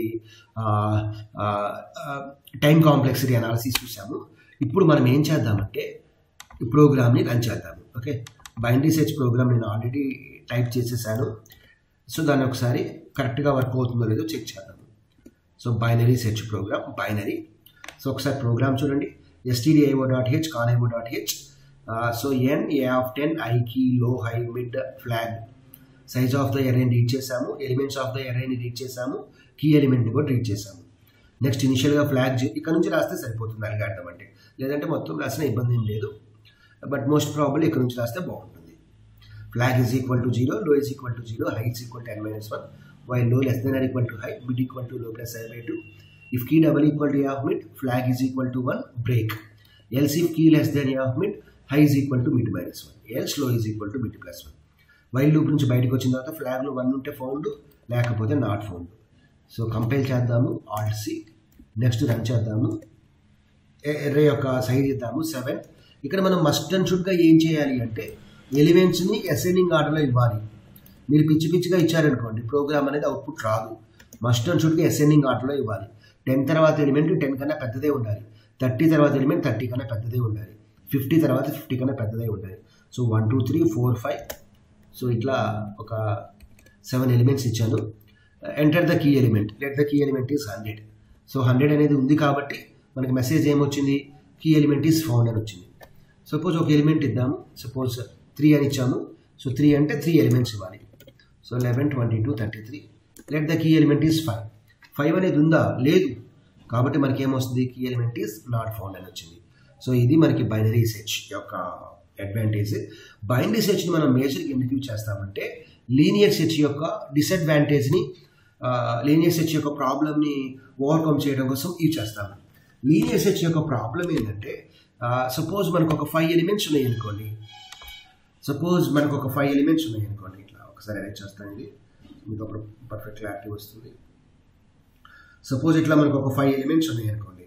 టైం కాంప్లెక్సిటీ అనాలిసిస్ చూసాము ఇప్పుడు మనం ఏం చేద్దామంటే ఈ ప్రోగ్రామ్ని రన్ చేద్దాము ఓకే బైండీ సెర్చ్ ప్రోగ్రామ్ నేను ఆల్రెడీ టైప్ చేసేసాను సో దాన్ని ఒకసారి కరెక్ట్గా వర్క్ అవుతుందో లేదో చెక్ చేద్దాము so binary search program binary so ఒకసారి ప్రోగ్రామ్ చూడండి stdio dot h conio dot H so n a of ten ఐకి low high mid flag size of the ఎరైని రీడ్ చేసాము ఎలిమెంట్స్ ఆఫ్ ద ఎరైని రీడ్ చేసాము కీ ఎలిమెంట్ని కూడా రీడ్ చేసాము నెక్స్ట్ ఇనిషియల్గా ఫ్లాగ్ ఇక్కడ నుంచి రాస్తే సరిపోతుంది అల్గార్థం అంటే లేదంటే మొత్తం రాసిన ఇబ్బంది ఏం లేదు బట్ మోస్ట్ ప్రాబుల్ ఇక్కడ నుంచి రాస్తే బాగుంటుంది flag is equal to zero low is equal to zero high is equal to n minus one while low less than or equal to high mid equal to low plus I by two if key double equal to of mid flag is equal to one break else if key less than a of mid high is equal to mid minus one else low is equal to mid plus one while loop నుంచి బయటకు వచ్చిన తర్వాత ఫ్లాగ్లో వన్ ఉంటే ఫౌండ్ లేకపోతే నాట్ ఫౌండ్ సో కంపైల్ చేద్దాము ఆల్ట్ సి నెక్స్ట్ రన్ చేద్దాము ఎర్రే యొక్క సైజ్ ఇద్దాము సెవెన్ ఇక్కడ మనం మస్ట్ అండ్ షుడ్గా ఏం చేయాలి అంటే ఎలిమెంట్స్ని అసెండింగ్ ఆర్డర్లో ఇవ్వాలి మీరు పిచ్చి పిచ్చిగా ఇచ్చారనుకోండి ప్రోగ్రామ్ అనేది అవుట్పుట్ రాదు మస్ట్ అండ్ షుడ్గా అసెండింగ్ ఆర్డర్లో ఇవ్వాలి టెన్ తర్వాత ఎలిమెంట్ టెన్ కన్నా పెద్దదే ఉండాలి థర్టీ తర్వాత ఎలిమెంట్ థర్టీ కన్నా పెద్దదే ఉండాలి ఫిఫ్టీ తర్వాత ఫిఫ్టీ కన్నా పెద్దదే ఉండాలి so one two three four five so ఇట్లా ఒక సెవెన్ ఎలిమెంట్స్ ఇచ్చాను enter the key element let the key element is hundred so hundred అనేది ఉంది కాబట్టి మనకి మెసేజ్ ఏమొచ్చింది కీ ఎలిమెంట్ ఈస్ ఫౌండ్ అని వచ్చింది సపోజ్ ఒక ఎలిమెంట్ ఇద్దాము సపోజ్ త్రీ అని ఇచ్చాము సో త్రీ అంటే త్రీ ఎలిమెంట్స్ ఇవ్వాలి so eleven twenty two thirty three let the key element is five five అనేది ఉందా లేదు కాబట్టి మనకి ఏమొస్తుంది key element is not found అని వచ్చింది సో ఇది మనకి బైనరీ సెర్చ్ యొక్క అడ్వాంటేజ్ బైనరీ సెర్చ్ని మనం మేజర్గా ఎందుకు యూజ్ చేస్తామంటే లీనియర్ సెర్చ్ యొక్క డిసడ్వాంటేజ్ని లీనియర్ సెర్చ్ యొక్క ప్రాబ్లమ్ని ఓవర్కమ్ చేయడం కోసం యూజ్ చేస్తాము లీనియర్ సెర్చ్ యొక్క ప్రాబ్లం ఏంటంటే సపోజ్ మనకు ఒక ఫైవ్ ఎలిమెంట్స్ ఉన్నాయి అనుకోండి సపోజ్ మనకు ఒక ఫైవ్ ఎలిమెంట్స్ ఉన్నాయి అనుకోండి ఇట్లా ఒకసారి అరేంజ్ చేస్తాను ఇది మీకు అప్పుడు పర్ఫెక్ట్ క్లారిటీ వస్తుంది సపోజ్ ఇట్లా మనకు ఒక ఫైవ్ ఎలిమెంట్స్ ఉన్నాయి అనుకోండి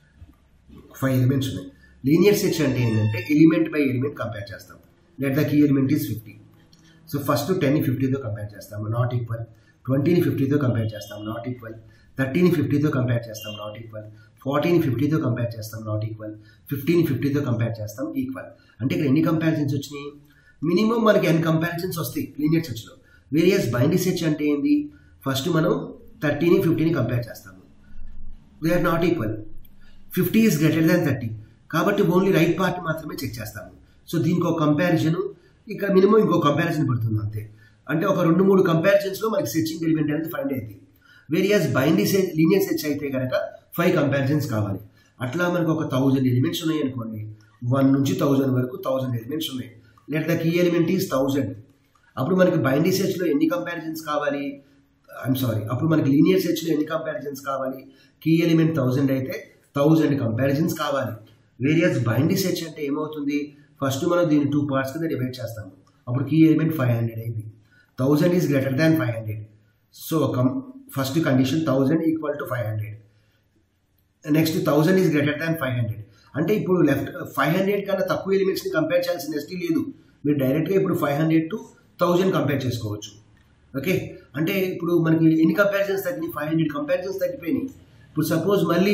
ఫైవ్ ఎలిమెంట్స్ ఉన్నాయి లీనియర్ సెర్చ్ అంటే ఏంటంటే ఎలిమెంట్ బై ఎలిమెంట్ కంపేర్ చేస్తాం let the key element is fifty so first ten ఫిఫ్టీతో కంపేర్ చేస్తాము నాట్ ఈక్వల్ ట్వంటీని ఫిఫ్టీతో కంపేర్ చేస్తాం నాట్ ఈక్వల్ థర్టీని ఫిఫ్టీతో కంపేర్ చేస్తాం నాట్ ఈక్వల్ ఫార్టీని ఫిఫ్టీతో కంపేర్ చేస్తాం నాట్ ఈక్వల్ ఫిఫ్టీని ఫిఫ్టీతో కంపేర్ చేస్తాం ఈక్వల్ అంటే ఇక్కడ ఎన్ని కంపారిజన్స్ వచ్చినాయి మినిమం మనకి ఎన్ని కంపారిజన్స్ వస్తాయి లీనియర్ సెర్చ్లో వేరియస్ బైండీ సెర్చ్ అంటే ఏంది ఫస్ట్ మనం థర్టీని ఫిఫ్టీని కంపేర్ చేస్తాము they are not equal fifty is greater than thirty కాబట్టి ఓన్లీ రైట్ పార్ట్ మాత్రమే చెక్ చేస్తాము సో దీనికి ఒక కంపారిజన్ ఇక్కడ మినిమం ఇంకో కంపారిజన్ పడుతుంది అంతే అంటే ఒక రెండు మూడు కంపారిజన్స్లో మనకి సెర్చింగ్ ఎలిమెంట్ అనేది ఫైండ్ అయింది వేరియస్ బైండీ సెట్ లీనియర్ సెర్చ్ అయితే కనుక ఫైవ్ కంపారిజన్స్ కావాలి అట్లా మనకు ఒక థౌజండ్ ఎలిమెంట్స్ ఉన్నాయి అనుకోండి వన్ నుంచి థౌజండ్ వరకు థౌజండ్ ఎలిమెంట్స్ ఉన్నాయి let the key element is thousand అప్పుడు మనకి బైండీ సెర్చ్లో ఎన్ని కంపారిజన్స్ కావాలి ఐఎమ్ సారీ అప్పుడు మనకి లీనియర్ సెర్చ్లో ఎన్ని కంపారిజన్స్ కావాలి కీ ఎలిమెంట్ థౌజండ్ అయితే థౌజండ్ కంపారిజన్స్ కావాలి వేరియస్ బైండీ సెర్చ్ అంటే ఏమవుతుంది ఫస్ట్ మనం దీన్ని టూ పార్ట్స్ కింద డివైడ్ చేస్తాము అప్పుడు కీ ఎలిమెంట్ ఫైవ్ హండ్రెడ్ అయింది thousand is greater than five hundred so come first condition thousand equal to five hundred next thousand is greater than five hundred అంటే ఇప్పుడు లెఫ్ట్ ఫైవ్ హండ్రెడ్ కన్నా తక్కువ ఎలిమెంట్స్ని కంపేర్ చేయాల్సిన నెక్స్ట్ లేదు మీరు డైరెక్ట్గా ఇప్పుడు five hundred to thousand compare చేసుకోవచ్చు ఓకే అంటే ఇప్పుడు మనకి ఎన్ని కంపారిజన్స్ తగ్గినాయి ఫైవ్ హండ్రెడ్ కంపారిజన్స్ తగ్గిపోయినాయి ఇప్పుడు సపోజ్ మళ్ళీ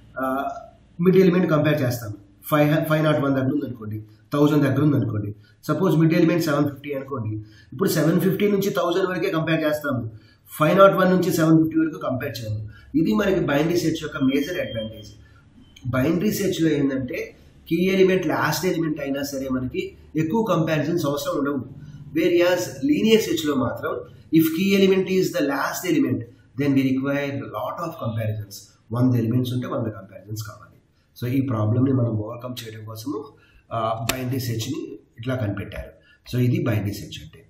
మిడ్ ఎలిమెంట్ కంపేర్ చేస్తాం ఫైవ్ ఫైవ్ నాట్ వన్ దగ్గర ఉంది అనుకోండి థౌజండ్ దగ్గర ఉంది అనుకోండి suppose mid element seven fifty అనుకోండి ఇప్పుడు సెవెన్ ఫిఫ్టీ నుంచి థౌజండ్ వరకే కంపేర్ చేస్తాము ఫైవ్ నాట్ వన్ నుంచి సెవెన్ ఫిఫ్టీ వరకు కంపేర్ చేయము ఇది మనకి బైనరీ సెర్చ్ యొక్క మేజర్ అడ్వాంటేజ్ బైనరీ సెర్చ్లో ఏంటంటే కీ ఎలిమెంట్ లాస్ట్ ఎలిమెంట్ అయినా సరే మనకి ఎక్కువ కంపారిజన్స్ అవసరం ఉండవు వేరియాస్ లీనియర్ సెర్చ్లో మాత్రం if key element is the last element then we require lot of comparisons వంద ఎలిమెంట్స్ ఉంటే వంద కంపారిజన్స్ కావాలి సో ఈ ప్రాబ్లమ్ని మనం ఓవర్కమ్ చేయడం కోసము బైనరీ సెర్చ్ని ఇట్లా కనిపెట్టారు సో ఇది బైనరీ సెర్చ్ అంటే